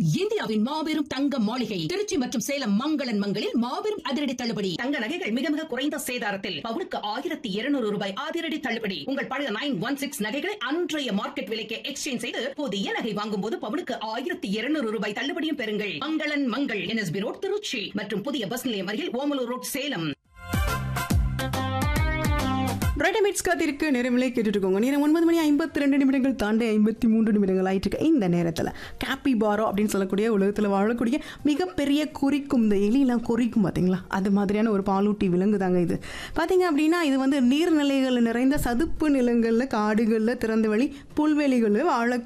இந்தியாவின் மாபெரும் தங்க மாளிகை திருச்சி மற்றும் சேலம் மங்களன் மங்களில் மாபெரும் அதிரடி தள்ளுபடி தங்க நகைகள் மிக மிக குறைந்த சேதாரத்தில் பவுனுக்கு ஆயிரத்தி இருநூறு ரூபாய் அதிரடி தள்ளுபடி உங்கள் பழைய நைன் ஒன் சிக்ஸ் நகைகளை அன்றைய மார்க்கெட் விலைக்கு எக்ஸ்சேஞ்ச் செய்து புதிய நகை வாங்கும் போது பவுனுக்கு ஆயிரத்தி இருநூறு ரூபாய் தள்ளுபடியும் பெறுங்கள் மங்களன் மங்கள் என்எஸ்பி ரோட் திருச்சி மற்றும் புதிய பஸ் நிலையம் அருகில் ஓமலூர் ரோட் சேலம் ரைட்டமிட்ஸ் காத்திருக்கு நேரமில்லை கேட்டுட்டு இருக்கோங்க நேரம் ஒன்பது மணி ஐம்பத்தி ரெண்டு நிமிடங்கள் தாண்டி ஐம்பத்தி மூன்று நிமிடங்கள் ஆயிட்டு இருக்கு இந்த நேரத்தில் கேப்பி பாரோ அப்படின்னு சொல்லக்கூடிய உலகத்தில் வாழக்கூடிய மிகப்பெரிய குறிக்கும் இந்த எலியெல்லாம் குறிக்கும் பார்த்தீங்களா அது மாதிரியான ஒரு பாலூட்டி விலங்கு தாங்க இது பார்த்தீங்க அப்படின்னா இது வந்து நீர்நிலைகள் நிறைந்த சதுப்பு நிலங்களில் காடுகளில் திறந்த வெளி புல்வெளிகளில் வாழ